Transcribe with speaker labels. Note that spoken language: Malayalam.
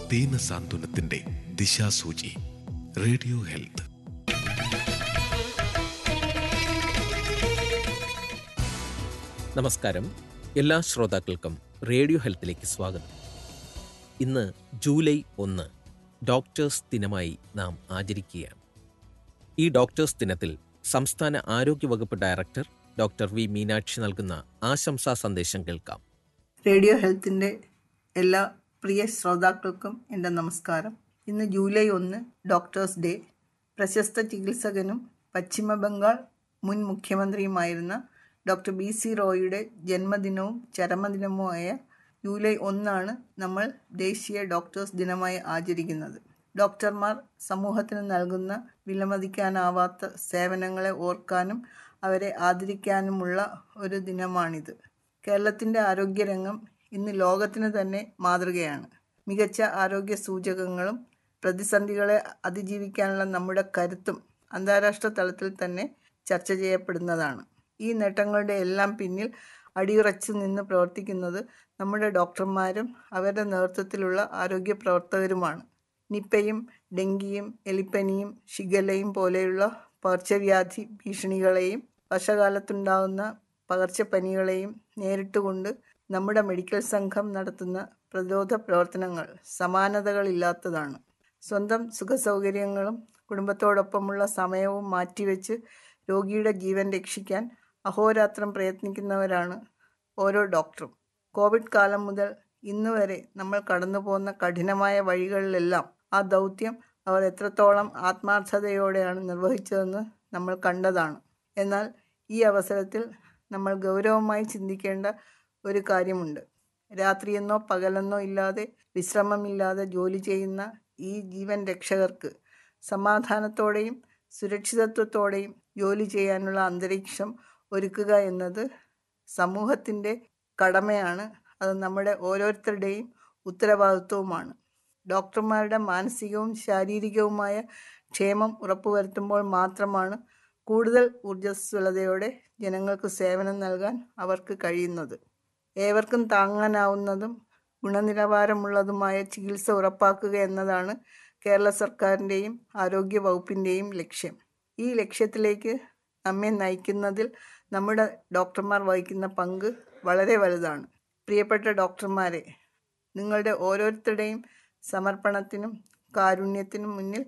Speaker 1: ദീന സാന്ത്വനത്തിന്റെ ദിശാസൂചി റേഡിയോ ഹെൽത്ത്
Speaker 2: നമസ്കാരം എല്ലാ ശ്രോതാക്കൾക്കും റേഡിയോ ഹെൽത്തിലേക്ക് സ്വാഗതം ഇന്ന് ജൂലൈ ഒന്ന് ഡോക്ടേഴ്സ് ദിനമായി നാം ആചരിക്കുകയാണ് ഈ ഡോക്ടേഴ്സ് ദിനത്തിൽ സംസ്ഥാന ആരോഗ്യവകുപ്പ് ഡയറക്ടർ ഡോക്ടർ വി മീനാക്ഷി നൽകുന്ന ആശംസാ സന്ദേശം കേൾക്കാം
Speaker 3: റേഡിയോ ഹെൽത്തിൻ്റെ എല്ലാ പ്രിയ ശ്രോതാക്കൾക്കും എൻ്റെ നമസ്കാരം ഇന്ന് ജൂലൈ ഒന്ന് ഡോക്ടേഴ്സ് ഡേ പ്രശസ്ത ചികിത്സകനും പശ്ചിമ ബംഗാൾ മുൻ മുഖ്യമന്ത്രിയുമായിരുന്ന ഡോക്ടർ ബി സി റോയിയുടെ ജന്മദിനവും ചരമദിനവുമായ ജൂലൈ ഒന്നാണ് നമ്മൾ ദേശീയ ഡോക്ടേഴ്സ് ദിനമായി ആചരിക്കുന്നത് ഡോക്ടർമാർ സമൂഹത്തിന് നൽകുന്ന വിലമതിക്കാനാവാത്ത സേവനങ്ങളെ ഓർക്കാനും അവരെ ആദരിക്കാനുമുള്ള ഒരു ദിനമാണിത് കേരളത്തിൻ്റെ ആരോഗ്യരംഗം ഇന്ന് ലോകത്തിന് തന്നെ മാതൃകയാണ് മികച്ച ആരോഗ്യ സൂചകങ്ങളും പ്രതിസന്ധികളെ അതിജീവിക്കാനുള്ള നമ്മുടെ കരുത്തും അന്താരാഷ്ട്ര തലത്തിൽ തന്നെ ചർച്ച ചെയ്യപ്പെടുന്നതാണ് ഈ നേട്ടങ്ങളുടെ എല്ലാം പിന്നിൽ അടിയുറച്ചു നിന്ന് പ്രവർത്തിക്കുന്നത് നമ്മുടെ ഡോക്ടർമാരും അവരുടെ നേതൃത്വത്തിലുള്ള ആരോഗ്യ പ്രവർത്തകരുമാണ് നിപ്പയും ഡെങ്കിയും എലിപ്പനിയും ഷിഗലയും പോലെയുള്ള പകർച്ചവ്യാധി ഭീഷണികളെയും വർഷകാലത്തുണ്ടാകുന്ന പകർച്ചപ്പനികളെയും നേരിട്ടുകൊണ്ട് നമ്മുടെ മെഡിക്കൽ സംഘം നടത്തുന്ന പ്രതിരോധ പ്രവർത്തനങ്ങൾ സമാനതകളില്ലാത്തതാണ് സ്വന്തം സുഖസൗകര്യങ്ങളും കുടുംബത്തോടൊപ്പമുള്ള സമയവും മാറ്റിവെച്ച് രോഗിയുടെ ജീവൻ രക്ഷിക്കാൻ അഹോരാത്രം പ്രയത്നിക്കുന്നവരാണ് ഓരോ ഡോക്ടറും കോവിഡ് കാലം മുതൽ ഇന്ന് വരെ നമ്മൾ കടന്നു പോകുന്ന കഠിനമായ വഴികളിലെല്ലാം ആ ദൗത്യം അവർ എത്രത്തോളം ആത്മാർത്ഥതയോടെയാണ് നിർവഹിച്ചതെന്ന് നമ്മൾ കണ്ടതാണ് എന്നാൽ ഈ അവസരത്തിൽ നമ്മൾ ഗൗരവമായി ചിന്തിക്കേണ്ട ഒരു കാര്യമുണ്ട് രാത്രിയെന്നോ പകലെന്നോ ഇല്ലാതെ വിശ്രമമില്ലാതെ ജോലി ചെയ്യുന്ന ഈ ജീവൻ രക്ഷകർക്ക് സമാധാനത്തോടെയും സുരക്ഷിതത്വത്തോടെയും ജോലി ചെയ്യാനുള്ള അന്തരീക്ഷം ഒരുക്കുക എന്നത് സമൂഹത്തിൻ്റെ കടമയാണ് അത് നമ്മുടെ ഓരോരുത്തരുടെയും ഉത്തരവാദിത്വവുമാണ് ഡോക്ടർമാരുടെ മാനസികവും ശാരീരികവുമായ ക്ഷേമം ഉറപ്പുവരുത്തുമ്പോൾ മാത്രമാണ് കൂടുതൽ ഊർജ്ജസ്വലതയോടെ ജനങ്ങൾക്ക് സേവനം നൽകാൻ അവർക്ക് കഴിയുന്നത് ഏവർക്കും താങ്ങാനാവുന്നതും ഗുണനിലവാരമുള്ളതുമായ ചികിത്സ ഉറപ്പാക്കുക എന്നതാണ് കേരള സർക്കാരിൻ്റെയും ആരോഗ്യ വകുപ്പിൻ്റെയും ലക്ഷ്യം ഈ ലക്ഷ്യത്തിലേക്ക് നമ്മെ നയിക്കുന്നതിൽ നമ്മുടെ ഡോക്ടർമാർ വഹിക്കുന്ന പങ്ക് വളരെ വലുതാണ് പ്രിയപ്പെട്ട ഡോക്ടർമാരെ നിങ്ങളുടെ ഓരോരുത്തരുടെയും സമർപ്പണത്തിനും കാരുണ്യത്തിനും മുന്നിൽ